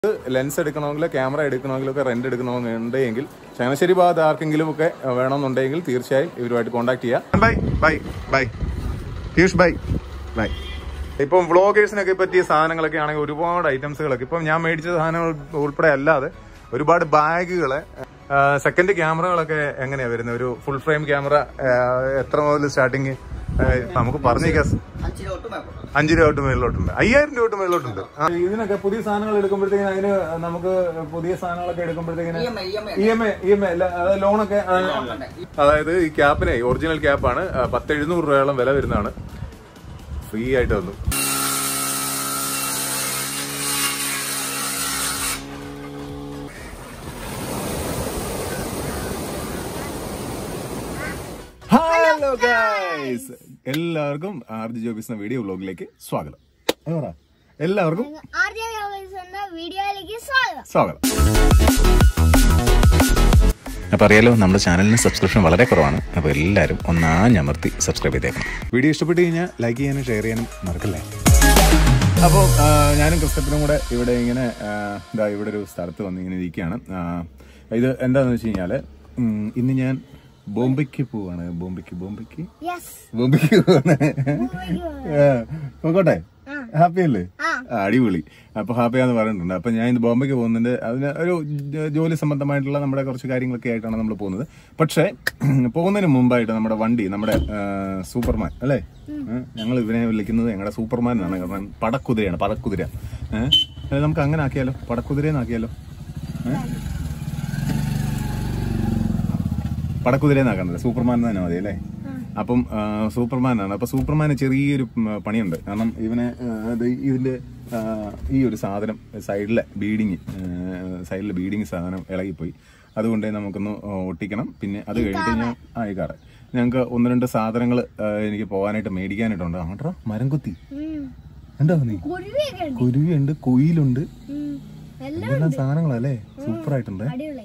Lens എടുക്കണമെങ്കിൽ camera എടുക്കണമെങ്കിലൊക്കെ rent എടുക്കണമെന്നുണ്ടെങ്കിൽ ചങ്ങനാശ്ശേരി ഭാഗത്ത് ആർക്കെങ്കിലും ഒക്കെ വേണമെന്നുണ്ടെങ്കിൽ തീർച്ചയായും ഇവരുമായിട്ട് കോൺടാക്ട് ചെയ്യാം bye bye bye Piyush bye bye ഇപ്പം വ്ളോഗേഴ്സിനൊക്കെ പറ്റിയ സാധനങ്ങളൊക്കെ ആണെങ്കിൽ ഒരുപാട് ഐറ്റംസുകളൊക്കെ ഇപ്പം ഞാൻ മേടിച്ച സാധനങ്ങൾ ഉൾപ്പെടെ അല്ലാതെ ഒരുപാട് ബാഗുകള് സെക്കൻഡ് ക്യാമറകളൊക്കെ എങ്ങനെയാ വരുന്നത് ഒരു ഫുൾ ഫ്രെയിം ക്യാമറ എത്ര മുതൽ സ്റ്റാർട്ടിങ് നമുക്ക് പറഞ്ഞേക്കാം അഞ്ച് രൂപ തൊട്ട് മേപ്പോട്ട് അഞ്ചു രൂപ തൊട്ട് മേളിലോട്ടുണ്ട് അയ്യായിരം രൂപ തൊട്ട് മേളിലോട്ടുണ്ട് ആ, ഇതിനൊക്കെ പുതിയ സാധനങ്ങൾ എടുക്കുമ്പോഴത്തേക്കിന് അതിന് നമുക്ക് പുതിയ സാധനങ്ങളൊക്കെ എടുക്കുമ്പോഴത്തേക്കിന് E M I E M I E M I E M I ലോണൊക്കെ ആ, അതായത് ഈ ക്യാപ്പിനെ ഒറിജിനൽ ക്യാപ്പാണ് പത്ത് എഴുന്നൂറ് രൂപയോളം വില വരുന്നതാണ് ഫ്രീ ആയിട്ട് വന്നു ഹലോ ഗൈസ് എല്ലാവർക്കും ആർ ജി ജോബീസ് എന്ന വീഡിയോ വ്ലോഗിലേക്ക് സ്വാഗതം അത് പറ. എല്ലാവർക്കും ആദ്യ എന്ന വീഡിയോയിലേക്ക് സ്വാഗതം സ്വാഗതം അപ്പോൾ അറിയാലോ നമ്മുടെ ചാനലിന് സബ്സ്ക്രിപ്ഷൻ വളരെ കുറവാണ് അപ്പോൾ എല്ലാവരും ഒന്നാഞ്ഞമർത്തി സബ്സ്ക്രൈബ് ചെയ്തേക്കണം വീഡിയോ ഇഷ്ടപ്പെട്ട് കഴിഞ്ഞാൽ ലൈക്ക് ചെയ്യാനും ഷെയർ ചെയ്യാനും മറക്കല്ലേ അപ്പോൾ ഞാനും ക്രിസ്റ്റപ്പിനും കൂടെ ഇവിടെ ഇങ്ങനെ ആ, ഇതാ ഇവിടെ ഒരു സ്ഥലത്ത് വന്ന് ഇങ്ങനെ ഇരിക്കുകയാണ് ആ, ഇത് എന്താണെന്ന് വെച്ച് കഴിഞ്ഞാൽ ഇന്ന് ഞാൻ ബോംബെക്ക് പോവാണ് ബോംബെക്ക് ബോംബെക്ക് യെസ് ബോംബെക്ക് പോവാണ് ആ, പോയിക്കോട്ടെ ഹാപ്പി അല്ലേ ആ. ആ, അടിപൊളി അപ്പൊ ഹാപ്പിയാന്ന് പറഞ്ഞിട്ടുണ്ട് അപ്പൊ ഞാൻ ഇന്ന് ബോംബെക്ക് പോകുന്നുണ്ട് അതിന് ഒരു ജ- ജോലി സംബന്ധമായിട്ടുള്ള നമ്മുടെ കുറച്ച് കാര്യങ്ങളൊക്കെ ആയിട്ടാണ് നമ്മൾ പോകുന്നത് പക്ഷേ പോകുന്നതിന് മുമ്പായിട്ട് നമ്മുടെ വണ്ടി നമ്മുടെ ആ, സൂപ്പർമാൻ അല്ലേ ഞങ്ങൾ ഇവനെ വിളിക്കുന്നത് ഞങ്ങളുടെ സൂപ്പർമാൻ എന്നാണ് കാരണം പടക്കുതിരയാണ് പടക്കുതിര ഏഹ് നമുക്ക് അങ്ങനെ ആക്കിയാലോ പടക്കുതിരയെന്നാക്കിയാലോ ഏഹ് പടക്കുതിരയെന്നാക്കണ്ടല്ലോ സൂപ്പർമാൻ എന്ന് തന്നെ മതി അല്ലേ അപ്പം ആ, സൂപ്പർമാനാണ് അപ്പൊ സൂപ്പർമാന് ചെറിയൊരു ഉം, പണിയുണ്ട് കാരണം ഇവനെ ആ, ഇത് ഇതിന്റെ ആ, ഈ ഒരു സാധനം സൈഡിലെ ബീഡിങ് സൈഡിലെ ബീഡിങ് സാധനം ഇളകിപ്പോയി അതുകൊണ്ട് നമുക്കൊന്ന് ഒട്ടിക്കണം പിന്നെ അത് കഴിഞ്ഞിട്ട് ഞാൻ ആ ഈ കാറ് ഞങ്ങൾക്ക് ഒന്ന് രണ്ട് സാധനങ്ങൾ എനിക്ക് പോകാനായിട്ട് മേടിക്കാനായിട്ടുണ്ട് ആട്രാ മരം കുത്തി ഉണ്ടോ നീ കുരുവിയൊക്കെ ഉണ്ട് കുരുവിയുണ്ട് കുയിലുണ്ട് ഉം. എല്ലാം ഇതെല്ലാം സാധനങ്ങളല്ലേ സൂപ്പർ ആയിട്ടുണ്ട് അടിപൊളി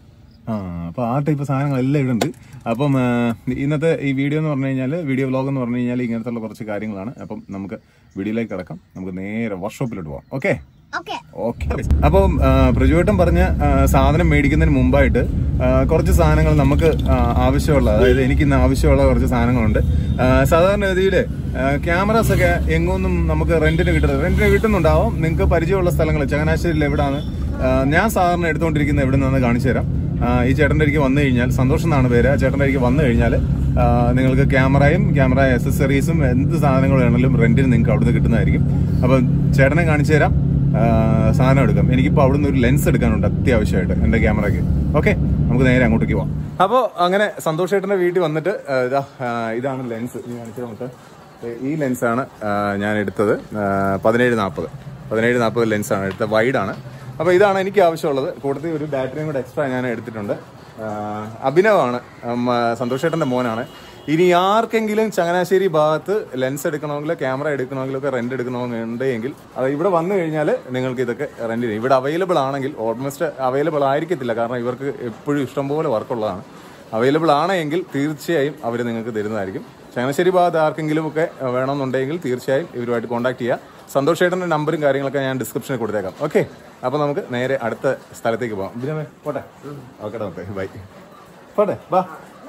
ആ അപ്പൊ ആ ടൈപ്പ് സാധനങ്ങളെല്ലാം ഇവിടെ ഉണ്ട് അപ്പം ആ, ഇന്നത്തെ ഈ വീഡിയോ എന്ന് പറഞ്ഞു കഴിഞ്ഞാൽ വീഡിയോ വ്ലോഗ് എന്ന് പറഞ്ഞു കഴിഞ്ഞാൽ ഇങ്ങനത്തെ കുറച്ച് കാര്യങ്ങളാണ് അപ്പം നമുക്ക് വീഡിയോയിലേക്ക് കിടക്കാം നമുക്ക് നേരെ വർക്ക്ഷോപ്പിലോട്ട് പോവാം ഓക്കെ ഓക്കെ ഓക്കെ അപ്പം ആ, പ്രജുവേട്ടൻ പറഞ്ഞ ആ, സാധനം മേടിക്കുന്നതിന് മുമ്പായിട്ട് ആ, കുറച്ച് സാധനങ്ങൾ നമുക്ക് ആ, ആവശ്യമുള്ള അതായത് എനിക്ക് ഇന്ന് ആവശ്യമുള്ള കുറച്ച് സാധനങ്ങളുണ്ട് ആ, സാധാരണ ഗതിയിൽ ക്യാമറാസ് ഒക്കെ എങ്ങൊന്നും നമുക്ക് റെന്റിന് കിട്ടുന്നത് റെന്റിന് കിട്ടുന്നുണ്ടാവും നിങ്ങൾക്ക് പരിചയമുള്ള സ്ഥലങ്ങൾ ചങ്ങനാശ്ശേരിയിൽ എവിടാണ് ആ, ഞാൻ സാധാരണ എടുത്തുകൊണ്ടിരിക്കുന്നത് എവിടെ നിന്നാണ് കാണിച്ചു തരാം ആ, ഈ ചേട്ടൻ്റെ അരിക്ക് വന്നു കഴിഞ്ഞാൽ സന്തോഷം എന്നാണ് പേര് ആ ചേട്ടൻ്റെ അരിക്ക് വന്നു കഴിഞ്ഞാൽ ആ, നിങ്ങൾക്ക് ക്യാമറയും ക്യാമറ അക്സസറീസും എന്ത് സാധനങ്ങൾ വേണമെങ്കിലും റെന്റിന് നിങ്ങൾക്ക് അവിടുന്ന് കിട്ടുന്നതായിരിക്കും അപ്പം ചേട്ടനെ കാണിച്ചു തരാം ആ, സാധനം എടുക്കാം എനിക്കിപ്പോൾ അവിടുന്ന് ഒരു ലെൻസ് എടുക്കാനുണ്ട് അത്യാവശ്യമായിട്ട് എൻ്റെ ക്യാമറയ്ക്ക് ഓക്കെ നമുക്ക് നേരെ അങ്ങോട്ടേക്ക് പോവാം അപ്പോൾ അങ്ങനെ സന്തോഷ് ചേട്ടൻ്റെ വീട്ടിൽ വന്നിട്ട് ആ, ഇതാ ആ, ഇതാണ് ലെൻസ് ഇനി കാണിച്ചു നമുക്ക് ഈ ലെൻസാണ് ആ, ഞാൻ എടുത്തത് പതിനേഴ് നാൽപ്പത് പതിനേഴ് നാൽപ്പത് ലെൻസാണ് എടുത്തത് വൈഡാണ് അപ്പോൾ ഇതാണ് എനിക്ക് ആവശ്യമുള്ളത് കൂട്ടത്തിൽ ഒരു ബാറ്ററിയും കൂടെ എക്സ്ട്രാ ഞാൻ എടുത്തിട്ടുണ്ട് ആ, അഭിനവാണ് ഉം, ആ, സന്തോഷ് ചേട്ടൻ്റെ മോനാണ് ഇനി ആർക്കെങ്കിലും ചങ്ങനാശ്ശേരി ഭാഗത്ത് ലെൻസ് എടുക്കണമെങ്കിൽ ക്യാമറ എടുക്കണമെങ്കിലൊക്കെ റെന്റ് എടുക്കണമെന്നുണ്ടെങ്കിൽ അത് ഇവിടെ വന്നു കഴിഞ്ഞാൽ നിങ്ങൾക്ക് ഇതൊക്കെ റെന്റ് ചെയ്യും ഇവിടെ അവൈലബിൾ ആണെങ്കിൽ ഓൾമോസ്റ്റ് അവൈലബിൾ ആയിരിക്കത്തില്ല കാരണം ഇവർക്ക് എപ്പോഴും ഇഷ്ടംപോലെ വർക്കുള്ളതാണ് അവൈലബിൾ ആണെങ്കിൽ തീർച്ചയായും അവർ നിങ്ങൾക്ക് തരുന്നതായിരിക്കും ചങ്ങനാശ്ശേരി ഭാഗത്ത് ആർക്കെങ്കിലും ഒക്കെ വേണമെന്നുണ്ടെങ്കിൽ തീർച്ചയായും ഇവരുമായിട്ട് കോൺടാക്ട് ചെയ്യുക സന്തോഷ് ചേട്ടൻ്റെ നമ്പറും കാര്യങ്ങളൊക്കെ ഞാൻ ഡിസ്ക്രിപ്ഷനിൽ കൊടുത്തേക്കാം ഓക്കെ അപ്പോൾ നമുക്ക് നേരെ അടുത്ത സ്ഥലത്തേക്ക് പോകാം ഇതിനെ പോട്ടെ ഓക്കെ ഓക്കെ ബൈ പോട്ടെ ബാ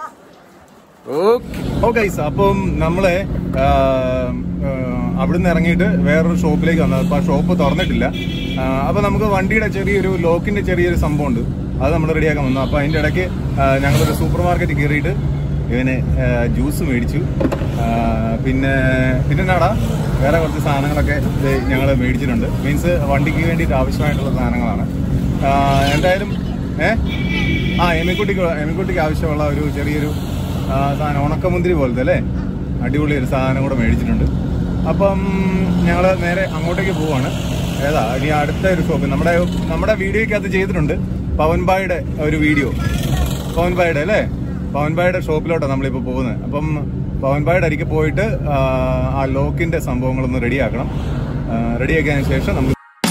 ഓക്കെ അപ്പം നമ്മളെ ആ, ആ, അവിടുന്ന് ഇറങ്ങിയിട്ട് വേറൊരു ഷോപ്പിലേക്ക് വന്നത് അപ്പൊ ആ ഷോപ്പ് തുറന്നിട്ടില്ല ആ, അപ്പൊ നമുക്ക് വണ്ടിയുടെ ചെറിയൊരു ലോക്കിന്റെ ചെറിയൊരു സംഭവം ഉണ്ട് അത് നമ്മൾ റെഡിയാക്കാൻ വന്നു അപ്പൊ അതിന്റെ ഇടയ്ക്ക് ആ, ഞങ്ങളൊരു സൂപ്പർ മാർക്കറ്റിൽ കയറിയിട്ട് ഇവന് ജ്യൂസ് മേടിച്ചു ആ, പിന്നെ പിന്നെ എന്നാടാ വേറെ കുറച്ച് സാധനങ്ങളൊക്കെ ഞങ്ങൾ മേടിച്ചിട്ടുണ്ട് മീൻസ് വണ്ടിക്ക് വേണ്ടിയിട്ട് ആവശ്യമായിട്ടുള്ള സാധനങ്ങളാണ് ആ, എന്തായാലും ഏ ആ എമിക്കുട്ടിക്ക് എമിക്കുട്ടിക്ക് ആവശ്യമുള്ള ഒരു ചെറിയൊരു ആ, സാധനം ഉണക്കമുന്തിരി പോലത്തെ അല്ലേ അടിപൊളി ഒരു സാധനം കൂടെ മേടിച്ചിട്ടുണ്ട് അപ്പം ഞങ്ങൾ നേരെ അങ്ങോട്ടേക്ക് പോവാണ് ഏതാ ഇനി അടുത്ത ഒരു ഷോപ്പ് നമ്മുടെ നമ്മുടെ വീഡിയോയ്ക്കകത്ത് ചെയ്തിട്ടുണ്ട് പവൻബായുടെ ഒരു വീഡിയോ പവൻബായുടെ അല്ലേ പവൻബായുടെ ഷോപ്പിലോട്ടാണ് നമ്മളിപ്പോൾ പോകുന്നത് അപ്പം പവൻബായുടെ അരികെ പോയിട്ട് ആ, ആ ലോക്കിന്റെ സംഭവങ്ങളൊന്ന് റെഡിയാക്കണം റെഡിയാക്കിയതിന് ശേഷം നമുക്ക്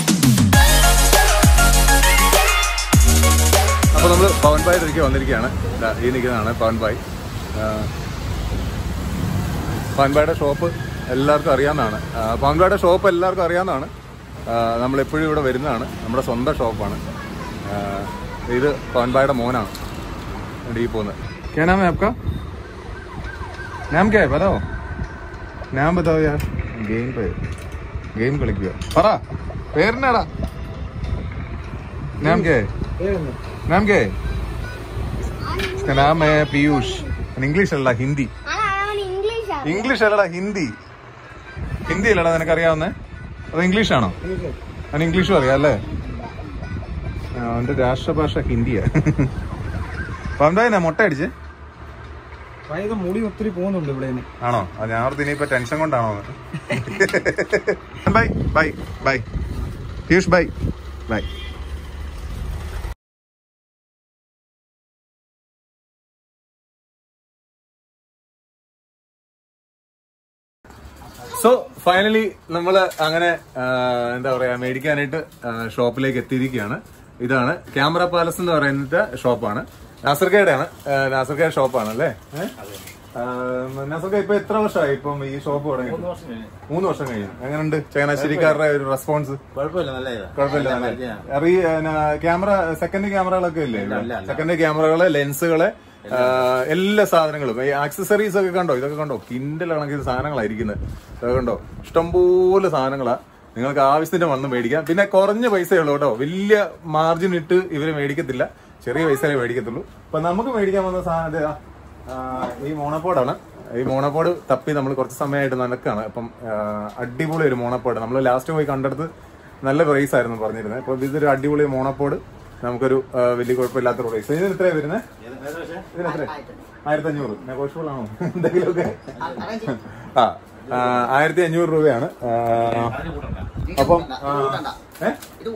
അപ്പോൾ നമ്മൾ പവൻബായുടെ അരികെ വന്നിരിക്കുകയാണ് ദാ ഈ നിൽക്കുന്നതാണ് പവൻബായ് പവൻബായുടെ ഷോപ്പ് എല്ലാവർക്കും അറിയാവുന്നതാണ് ആ, പവൻബായുടെ ഷോപ്പ് എല്ലാവർക്കും അറിയാവുന്നതാണ് നമ്മളെപ്പോഴും ഇവിടെ വരുന്നതാണ് നമ്മുടെ സ്വന്തം ഷോപ്പാണ് ആ, ഇത് പവൻബായുടെ മോനാണ് ഇവിടെ ഈ പോകുന്നത് ക്യാ നാം ഹൈ ആപ്കാ നാം ക്യാ ഹൈ ബതാओ നാം ബതാओ യാർ ഗെയിം പേ ഗെയിം കളിക്കുക പറ പേരെന്നാടാ नाम क्या है नाम क्या है इसका नाम है पीयूष ഇംഗ്ലീഷ് അല്ല ഹിന്ദി ആ അവൻ ഇംഗ്ലീഷ് ആണ് ഇംഗ്ലീഷ് അല്ലടാ ഹിന്ദി ഹിന്ദി അല്ലടാ നിനക്ക് അറിയാവുന്നേ അത് ഇംഗ്ലീഷ് ആണോ അവന് ഇംഗ്ലീഷും അറിയാം അല്ലേ ആ, അവന്റെ രാഷ്ട്രഭാഷ ഹിന്ദിയാ പന്തായിനാ മുട്ട അടിച്ചേ ഭയങ്കര മുടി ഒത്തിരി പോകുന്നുണ്ട് ഇവിടെ ആണോ അത് ഞാൻ ഓർത്ത് ഇനിയിപ്പോ ടെൻഷൻ കൊണ്ടാണോ bye bye bye Piyush bye bye so finally നമ്മൾ അങ്ങനെ ആ, എന്താ പറയാ മേടിക്കാനായിട്ട് ആ, ഷോപ്പിലേക്ക് എത്തിയിരിക്കുകയാണ് ഇതാണ് ക്യാമറ പാലസ് എന്ന് പറയുന്നത് ഷോപ്പാണ് നാസർക്കയുടെ ആണ് നാസർക്കയുടെ ഷോപ്പാണ് അല്ലേ നാസർക്ക ഇപ്പൊ എത്ര വർഷമായി ഇപ്പം ഈ ഷോപ്പ് തുടങ്ങി മൂന്ന് വർഷം കഴിഞ്ഞു എങ്ങനെയുണ്ട് ചങ്ങനാശ്ശേരിക്കാരുടെ ഒരു റെസ്പോൺസ് കുഴപ്പമില്ല നല്ല ഇതാ കുഴപ്പമില്ല നല്ല അറിയ ക്യാമറ സെക്കൻഡ് ക്യാമറകളൊക്കെ ഇല്ലേ സെക്കൻഡ് ക്യാമറകള് ലെൻസുകള് ആ, എല്ലാ സാധനങ്ങളും ഈ ആക്സസറീസ് ഒക്കെ കണ്ടോ ഇതൊക്കെ കണ്ടോ കിൻഡൽ കണക്കിന് സാധനങ്ങളായിരിക്കുന്നത് ഇതൊക്കെ കണ്ടോ ഇഷ്ടംപോലെ സാധനങ്ങളാ നിങ്ങൾക്ക് ആവശ്യത്തിന് വന്ന് മേടിക്കാം പിന്നെ കുറഞ്ഞ പൈസയേ ഉള്ളൂ കേട്ടോ വലിയ മാർജിൻ ഇട്ട് ഇവര് മേടിക്കത്തില്ല ചെറിയ പൈസയെ മേടിക്കത്തുള്ളൂ അപ്പൊ നമുക്ക് മേടിക്കാൻ വന്ന സാധനം ഇതാ. ആ, ഈ മോണപ്പോഡാണ് ഈ മോണപ്പോഡ് തപ്പി നമ്മൾ കുറച്ച് സമയമായിട്ട് നടക്കാണ് അപ്പം ആ, അടിപൊളി ഒരു മോണപ്പോഡ് നമ്മൾ ലാസ്റ്റ് പോയി കണ്ടെടുത്ത് നല്ല പ്രൈസ് ആയിരുന്നു പറഞ്ഞിരുന്നത് അപ്പൊ ഇതൊരു അടിപൊളി മോണപ്പോഡ് നമുക്കൊരു ആ, വലിയ കുഴപ്പമില്ലാത്ത പ്രൈസ് ഇതിന് എത്രയാണ് വരുന്നത് ഇതിന് എത്ര ആയിരത്തി അഞ്ഞൂറ് നെഗോഷ്യബിൾ ആണോ എന്തെങ്കിലുമൊക്കെ ആ ആ, ആയിരത്തി അഞ്ഞൂറ് രൂപയാണ് ആ, അപ്പം ആ, ഏ?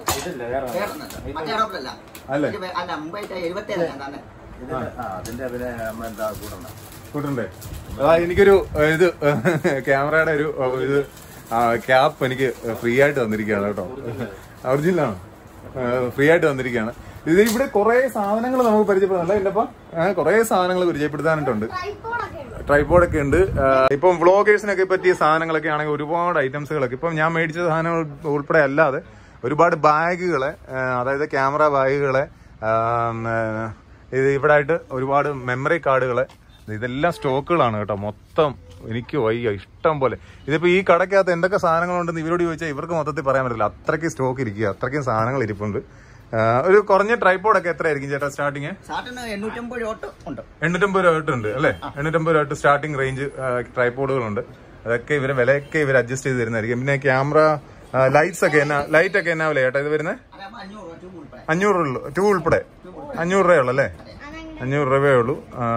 അല്ലേ അല്ല മുംബൈത്തെ എഴുപത്തേഴ് ഞാൻ തന്നെ അതിന്റെ പിന്നെ എന്താ കൂടണ്ട കൂട്ടുണ്ടേ അതാ എനിക്കൊരു ഏഹ്, ഇത് ക്യാമറയുടെ ഒരു ഏഹ്, ഇത് ക്യാപ്പ് എനിക്ക് ഫ്രീ ആയിട്ട് തന്നിരിക്കുകയാണ് കേട്ടോ ഒറിജിനലാണ് ഫ്രീ ആയിട്ട് തന്നിരിക്കുകയാണ് ഇത് ഇവിടെ കുറെ സാധനങ്ങൾ നമുക്ക് പരിചയപ്പെടുന്നല്ല എന്റെ കുറെ സാധനങ്ങൾ പരിചയപ്പെടുത്താനായിട്ടുണ്ട് ട്രൈപ്പോഡൊക്കെ ഉണ്ട് ട്രൈപോഡ് ഒക്കെ ഉണ്ട് ആ, ഇപ്പം വ്ളോഗേഴ്സിനൊക്കെ പറ്റിയ സാധനങ്ങളൊക്കെ ആണെങ്കിൽ ഒരുപാട് ഐറ്റംസുകളൊക്കെ ഇപ്പം ഞാൻ മേടിച്ച സാധനങ്ങൾ ഉൾപ്പെടെ അല്ലാതെ ഒരുപാട് ബാഗുകളെ ആ, അതായത് ക്യാമറ ബാഗുകളെ ആ, ഉം, ആ, ഇത് ഇവിടെ ആയിട്ട് ഒരുപാട് മെമ്മറി കാർഡുകളെ ഇതെല്ലാം സ്റ്റോക്കുകളാണ് കേട്ടോ മൊത്തം എനിക്ക് വയ്യ ഇഷ്ടം പോലെ ഇതിപ്പോ ഈ കടക്കകത്ത് എന്തൊക്കെ സാധനങ്ങളുണ്ടെന്ന് ഇവരോട് ചോദിച്ചാൽ ഇവർക്ക് മൊത്തത്തിൽ പറയാൻ പറ്റില്ല അത്രയ്ക്ക് സ്റ്റോക്ക് ഇരിക്കുക അത്രയ്ക്കും സാധനങ്ങൾ ഇരിപ്പുണ്ട് ആ, ഒരു കുറഞ്ഞ ട്രൈപോഡൊക്കെ എത്രയായിരിക്കും ചേട്ടാ സ്റ്റാർട്ടിങ് സാട്ടിന് എണ്ണൂറ്റമ്പത് തൊട്ട് ഉണ്ട് എണ്ണൂറ്റമ്പത് രൂപ തൊട്ടുണ്ട് അല്ലേ എണ്ണൂറ്റമ്പത് രൂപ തൊട്ട് സ്റ്റാർട്ടിംഗ് റേഞ്ച് ട്രൈപോഡുകളുണ്ട് അതൊക്കെ ഇവരെ വിലയൊക്കെ ഇവർ അഡ്ജസ്റ്റ് ചെയ്ത് തരുന്നതായിരിക്കും പിന്നെ ക്യാമറ ലൈറ്റ്സ് ഒക്കെ എന്നാ ലൈറ്റ് ഒക്കെ എന്നാ വില ചേട്ടാ ഇത് വരുന്നത് അതാകുമ്പോ അഞ്ഞൂറ് രൂപ ട്യൂബ് ഉൾപ്പെടെ അഞ്ഞൂറ് ഉള്ളൂ ടൂ ഉൾപ്പെടെ അഞ്ഞൂറ് രൂപയേ ഉള്ളൂ അല്ലേ അഞ്ഞൂറ് രൂപയേ ഉള്ളൂ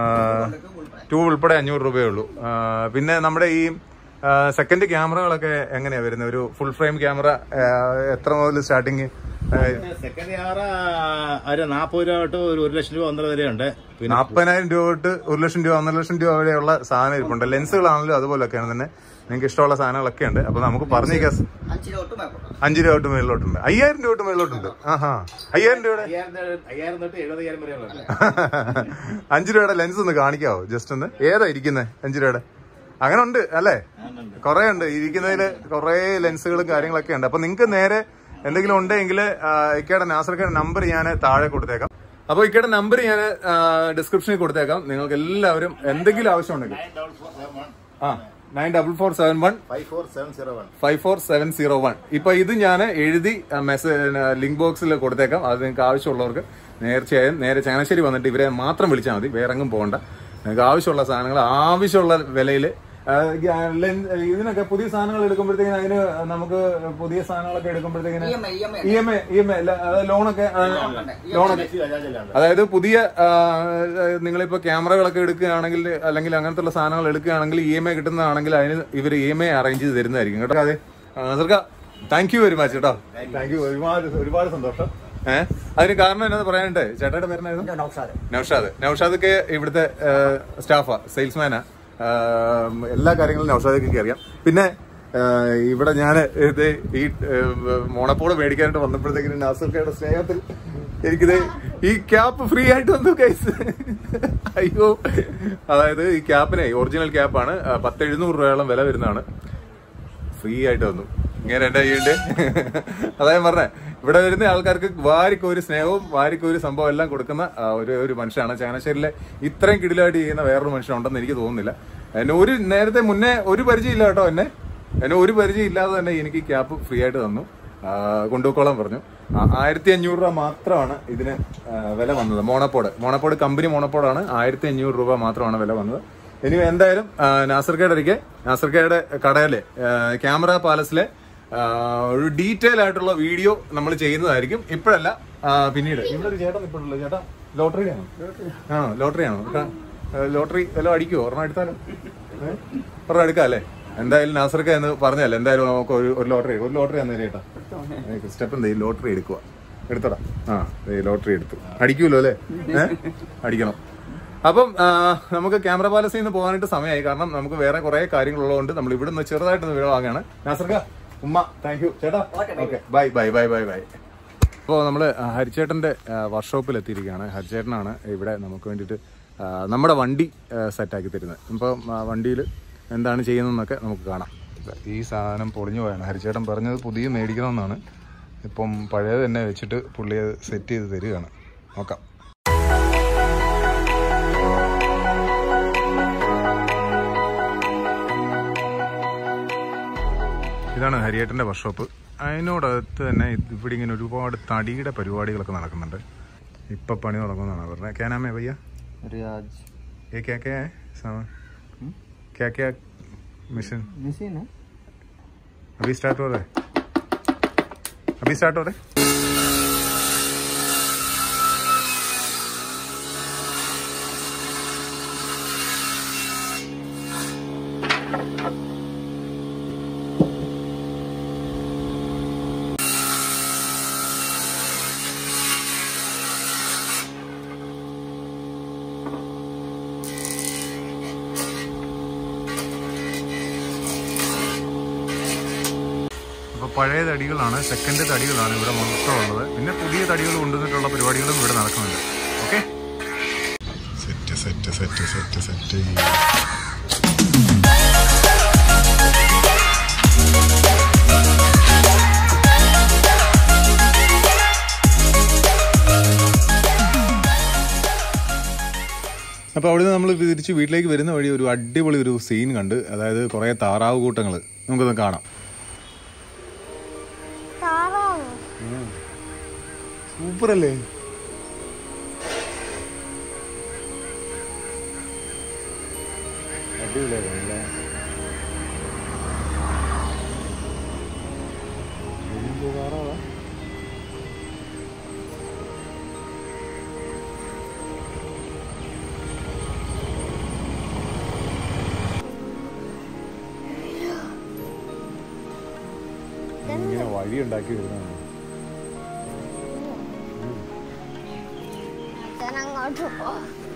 ടൂ ഉൾപ്പെടെ അഞ്ഞൂറ് രൂപയേ ഉള്ളൂ ആ, പിന്നെ നമ്മുടെ ഈ സെക്കൻഡ് ക്യാമറകളൊക്കെ എങ്ങനെയാ വരുന്നത് ഒരു ഫുൾ ഫ്രെയിം ക്യാമറ എത്ര മുതൽ സ്റ്റാർട്ടിങ് സെക്കൻഡ് ക്യാമറ ഒരു നാപ്പത് രൂപ തൊട്ട് ഒരു ഒരു ലക്ഷം രൂപ ഒന്നര വരെയുണ്ട് പിന്നെ നാൽപ്പതിനായിരം രൂപ തൊട്ട് ഒരു ലക്ഷം രൂപ ഒന്നര ലക്ഷം രൂപ വരെയുള്ള സാധനം ഇരിപ്പുണ്ട് ലെൻസുകളാണെങ്കിലും അതുപോലൊക്കെയാണ് തന്നെ നിങ്ങൾക്ക് ഇഷ്ടമുള്ള സാധനങ്ങളൊക്കെ ഉണ്ട് അപ്പൊ നമുക്ക് പറഞ്ഞേക്കാം അഞ്ച് രൂപ തൊട്ട് മേപ്പോട്ട് അഞ്ച് രൂപ തൊട്ട് മേളിലോട്ടുണ്ട് അയ്യായിരം രൂപ തൊട്ട് മേളിലോട്ടുണ്ട് ആഹാ അയ്യായിരം രൂപയുടെ അയ്യായിരം അയ്യായിരം തൊട്ട് എഴുപതിനായിരം വരെയുള്ളത് അഞ്ച് രൂപയുടെ ലെൻസ് ഒന്ന് കാണിക്കാവോ ജസ്റ്റ് ഒന്ന് ഏതാ ഇരിക്കുന്നത് അഞ്ച് രൂപയുടെ അങ്ങനെ ഉണ്ട് അല്ലേ കുറെ ഉണ്ട് ഇരിക്കുന്നതിൽ കുറെ ലെൻസുകളും കാര്യങ്ങളൊക്കെ ഉണ്ട് അപ്പൊ നിങ്ങൾക്ക് നേരെ എന്തെങ്കിലും ഉണ്ടെങ്കിൽ ഇക്കയുടെ നാസർക്കയുടെ നമ്പർ ഞാൻ താഴെ കൊടുത്തേക്കാം അപ്പൊ ഇക്കയുടെ നമ്പർ ഞാൻ ഡിസ്ക്രിപ്ഷനിൽ കൊടുത്തേക്കാം നിങ്ങൾക്ക് എല്ലാവരും എന്തെങ്കിലും ആവശ്യമുണ്ടെങ്കിൽ ആ nine double four seven one five four seven zero one five four seven zero one ഇപ്പൊ ഇത് ഞാൻ എഴുതി മെസ്സേജ് ലിങ്ക് ബോക്സിൽ കൊടുത്തേക്കാം അത് നിങ്ങൾക്ക് ആവശ്യമുള്ളവർക്ക് നേർച്ചയായും നേരെ ചങ്ങനാശ്ശേരി വന്നിട്ട് ഇവരെ മാത്രം വിളിച്ചാൽ മതി വേറെ എങ്ങും പോകണ്ട നിങ്ങൾക്ക് ആവശ്യമുള്ള സാധനങ്ങൾ ആവശ്യമുള്ള വിലയിൽ ഇതിനൊക്കെ പുതിയ സാധനങ്ങൾ എടുക്കുമ്പോഴത്തേക്കിന് അതിന് നമുക്ക് പുതിയ സാധനങ്ങളൊക്കെ എടുക്കുമ്പോഴത്തേക്കിന് E M I E M I E M I E M I ലോണൊക്കെ ലോണൊക്കെ അതായത് പുതിയ ആ, നിങ്ങളിപ്പോ ക്യാമറകളൊക്കെ എടുക്കുകയാണെങ്കിൽ അല്ലെങ്കിൽ അങ്ങനത്തെ സാധനങ്ങൾ എടുക്കുകയാണെങ്കിൽ ഇ എം ഐ കിട്ടുന്നതാണെങ്കിൽ അതിന് ഇവർ ഇ എം ഐ അറേഞ്ച് ചെയ്ത് തരുന്നതായിരിക്കും കേട്ടോ അതെ സർക്ക താങ്ക് യു വെരി മച്ച് കേട്ടോ താങ്ക് യു ഒരുപാട് ഒരുപാട് സന്തോഷം ഏഹ് അതിന് കാരണം എന്നാന്ന് പറയാനുണ്ട് ചേട്ടയുടെ പേരെന്നായിരുന്നു നൗഷാദ് നൌഷാദ് നൌഷാദൊക്കെ ഇവിടുത്തെ സ്റ്റാഫാ സെയിൽസ്മാനാ എല്ലാ കാര്യങ്ങളും നൌഷാദൊക്കെ അറിയാം പിന്നെ ആ, ഇവിടെ ഞാൻ ഇത് ഈ മോണപ്പോള് മേടിക്കാനായിട്ട് വന്നപ്പോഴത്തേക്കിനും നാസർക്കയുടെ സ്നേഹത്തിൽ എനിക്കിത് ഈ ക്യാപ്പ് ഫ്രീ ആയിട്ട് വന്നു കൈസ് അയ്യോ അതായത് ഈ ക്യാപ്പിനെ ഒറിജിനൽ ക്യാപ്പാണ് പത്ത് എഴുന്നൂറ് രൂപയോളം വില വരുന്നതാണ് ഫ്രീ ആയിട്ട് വന്നു ഇങ്ങനെ എന്റെ കയ്യുണ്ട് അതായത് പറഞ്ഞേ ഇവിടെ വരുന്ന ആൾക്കാർക്ക് വാരിക്കൊരു സ്നേഹവും വാരിക്കൊരു സംഭവം എല്ലാം കൊടുക്കുന്ന ആ, ഒരു ഒരു മനുഷ്യനാണ് ചങ്ങനാശ്ശേരിയിലെ ഇത്രയും കിടിലായിട്ട് ചെയ്യുന്ന വേറൊരു മനുഷ്യനുണ്ടെന്ന് എനിക്ക് തോന്നുന്നില്ല എന്നെ ഒരു നേരത്തെ മുന്നേ ഒരു പരിചയം ഇല്ല കേട്ടോ എന്നെ എന്നെ ഒരു പരിചയം ഇല്ലാതെ തന്നെ എനിക്ക് ക്യാപ്പ് ഫ്രീ ആയിട്ട് തന്നു ആ, കൊണ്ടുപോയിക്കോളാൻ പറഞ്ഞു ആ, ആയിരത്തി അഞ്ഞൂറ് രൂപ മാത്രമാണ് ഇതിന് ആ, വില വന്നത് മോണപ്പോട് മോണപ്പോട് കമ്പനി മോണപ്പോടാണ് ആയിരത്തി അഞ്ഞൂറ് രൂപ മാത്രമാണ് വില വന്നത് ഇനി എന്തായാലും ആ, നാസർക്കയുടെ അരികെ നാസർക്കയുടെ കടയിലെ ആ, ക്യാമറ പാലസിലെ ആ, ഒരു ഡീറ്റെയിൽ ആയിട്ടുള്ള വീഡിയോ നമ്മൾ ചെയ്യുന്നതായിരിക്കും ഇപ്പോഴല്ല ആ, പിന്നീട് ഇവിടെ ഒരു ചേട്ടൻ ഇപ്പോഴല്ലോ ചേട്ടാ ലോട്ടറി ആണോ ആണോ ലോട്ടറി ആണോ ക- ആ, ലോട്ടറി വല്ലതും അടിക്കുമോ ഒരെണ്ണം എടുത്താലോ ഏ? ഒരെണ്ണം എടുക്കാം അല്ലേ എന്തായാലും നാസർക്ക എന്ന് പറഞ്ഞല്ലേ എന്തായാലും നമുക്ക് ഒരു ഒരു ലോട്ടറി ഒരു ലോട്ടറി തന്നെ ചേട്ടാ സ്റ്റെപ്പ് എന്താ ഈ ലോട്ടറി എടുക്കുക എടുത്തടാ ആ ദേ ലോട്ടറി എടുത്തു അടിക്കൂലോ അല്ലേ ഏ? അടിക്കണം അപ്പം ആ, നമുക്ക് ക്യാമറ പാലസിൽ നിന്ന് പോകാനായിട്ട് സമയമായി കാരണം നമുക്ക് വേറെ കുറെ കാര്യങ്ങളുള്ളതുകൊണ്ട് നമ്മൾ ഇവിടെ നിന്ന് ചെറുതായിട്ടൊന്ന് വീട് വാങ്ങുകയാണ് നാസർക്ക ഉമ്മ താങ്ക് യു ചേട്ടാ okay bye bye bye bye bye അപ്പോൾ നമ്മൾ ഹരിച്ചേട്ടൻ്റെ വർക്ക്ഷോപ്പിൽ എത്തിയിരിക്കുകയാണ് ഹരിച്ചേട്ടനാണ് ഇവിടെ നമുക്ക് വേണ്ടിയിട്ട് ആ, നമ്മുടെ വണ്ടി സെറ്റാക്കി തരുന്നത് ഇപ്പം വണ്ടിയിൽ എന്താണ് ചെയ്യുന്നതെന്നൊക്കെ നമുക്ക് കാണാം ഈ സാധനം പൊളിഞ്ഞു പോയാണ് ഹരിച്ചേട്ടൻ പറഞ്ഞത് പുതിയ മേടിക്കണമെന്നാണ് ഇപ്പം പഴയത് തന്നെ വെച്ചിട്ട് പുള്ളി അത് സെറ്റ് ചെയ്ത് തരികയാണ് നോക്കാം ഇതാണ് ഹരിയേട്ടൻ്റെ വർക്ക്ഷോപ്പ് അതിനോടകത്ത് തന്നെ ഇവിടെ ഇങ്ങനെ ഒരുപാട് തടിയുടെ പരിപാടികളൊക്കെ നടക്കുന്നുണ്ട് ഇപ്പം പണി തുടങ്ങുമെന്നാണ് പറഞ്ഞത് ക്യാനാമേ ഭയ്യ रियाज ये क्या क्या है सामान क्या क्या मिशन मशीन है अभी स्टार्ट हो रहा है अभी स्टार्ट हो रहा है അപ്പോൾ പഴയ തടികളാണ് സെക്കൻഡ് തടികളാണ് ഇവിടെ മൊത്തം ഉള്ളത് പിന്നെ പുതിയ തടികൾ കൊണ്ടുവന്നിട്ടുള്ള പരിപാടികളും ഇവിടെ നടക്കുന്നുണ്ട് okay set set set set set അപ്പോൾ അവിടുന്ന് നമ്മൾ തിരിച്ച് വീട്ടിലേക്ക് വരുന്ന വഴി ഒരു അടിപൊളി ഒരു സീൻ കണ്ട് അതായത് കുറേ താറാവ് കൂട്ടങ്ങൾ നമുക്കൊന്ന് കാണാം താറാവ് സൂപ്പർ അല്ലേ അടിപൊളിയല്ലേ ഇങ്ങനെ വഴി ഉണ്ടാക്കി വരുന്നതാണ് അച്ഛൻ അങ്ങോട്ട് പോ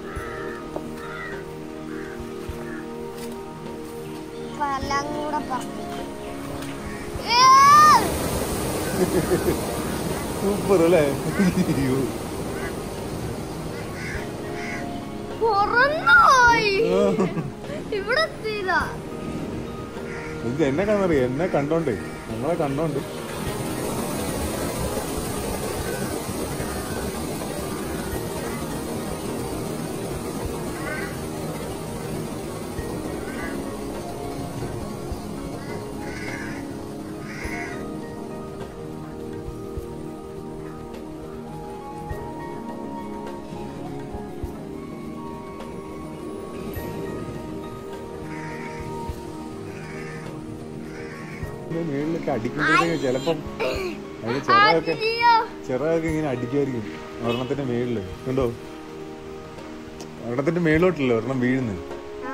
എല്ലാം കൂടെ പറഞ്ഞു സൂപ്പർ അല്ലേ അയ്യോ. പുറന്നുപോയി ഇവിടെ എത്തിയതാ ഇത് എന്നെ കാണറിയ എന്നെ കണ്ടോണ്ട് നമ്മളെ കണ്ടോണ്ട് മേളിലൊക്കെ അടിക്കുമ്പോഴത്തേക്ക് ചിലപ്പം അതിന് ചിറകൊക്കെ അയ്യോ ചിറകൊക്കെ ഇങ്ങനെ അടിക്കുമായിരിക്കും ഒരെണ്ണത്തിന്റെ മേളില് കണ്ടോ ഒരെണ്ണത്തിന്റെ മേളിലോട്ടല്ലോ ഒരെണ്ണം വീഴുന്നത് ആ.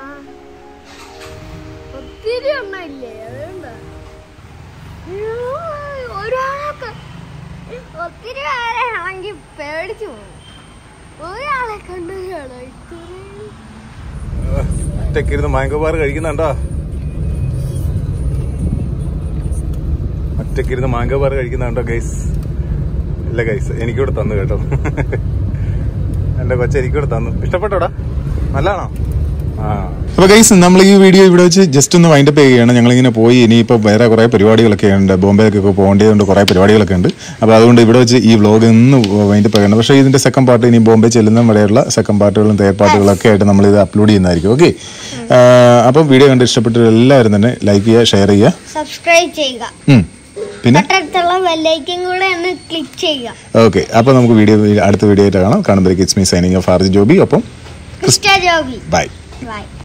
ഒത്തിരി എണ്ണയില്ലേ അതുകൊണ്ടാ അയ്യോ, ഒരാളൊക്കെ ഒത്തിരി പേരെ ആണെങ്കിൽ പേടിച്ചു പോകും ഒരാളെ കണ്ടു കാണോ ഇത്രയും ഒറ്റക്കിരുന്ന് മാങ്കോബാർ കഴിക്കുന്നുണ്ടോ ഒറ്റക്കിരുന്ന് മാങ്കോബാർ കഴിക്കുന്നുണ്ടോ ഗൈസ് ഇല്ല ഗൈസ് എനിക്കൂടെ തന്നു കേട്ടോ എന്റെ കൊച്ച എനിക്കൂടെ തന്നു ഇഷ്ടപ്പെട്ടോടാ നല്ലതാണോ അപ്പൊ ഗൈസ് നമ്മൾ ഈ വീഡിയോ ഇവിടെ വെച്ച് ജസ്റ്റ് ഒന്ന് വൈൻഡപ്പ് ചെയ്യുകയാണ് ഞങ്ങളിങ്ങനെ പോയി ഇനിയിപ്പോൾ വേറെ കുറേ പരിപാടികളൊക്കെ ഉണ്ട് ബോംബെക്കൊക്കെ പോകേണ്ടതുകൊണ്ട് കുറേ പരിപാടികളൊക്കെ ഉണ്ട് അപ്പോൾ അതുകൊണ്ട് ഇവിടെ വെച്ച് ഈ വ്ലോഗ് ഇന്ന് വൈൻഡപ്പ് ചെയ്യണം പക്ഷേ ഇതിന്റെ സെക്കൻഡ് പാർട്ട് ഇനി ബോംബെ ചെല്ലുന്ന വരെയുള്ള സെക്കൻഡ് പാർട്ടുകളും തേർഡ് പാർട്ടുകളൊക്കെ ആയിട്ട് നമ്മൾ ഇത് അപ്ലോഡ് ചെയ്യുന്നതായിരിക്കും ഓക്കെ അപ്പം വീഡിയോ കണ്ട് ഇഷ്ടപ്പെട്ട എല്ലാവരും തന്നെ ലൈക്ക് ചെയ്യുക ഷെയർ ചെയ്യുക സബ്സ്ക്രൈബ് ചെയ്യുക ഉം. പിന്നെ തൊട്ടടുത്തുള്ള ബെല്ലൈക്കൻ കൂടെ ഒന്ന് ക്ലിക്ക് ചെയ്യുക ഓക്കെ അപ്പോൾ നമുക്ക് വീഡിയോ അടുത്ത വീഡിയോ ആയിട്ട് കാണാം കാണുമ്പോഴേക്ക് it's me signing off RG Joby ഒപ്പം ക്രിസ്റ്റ ജോബി ബൈ ബൈ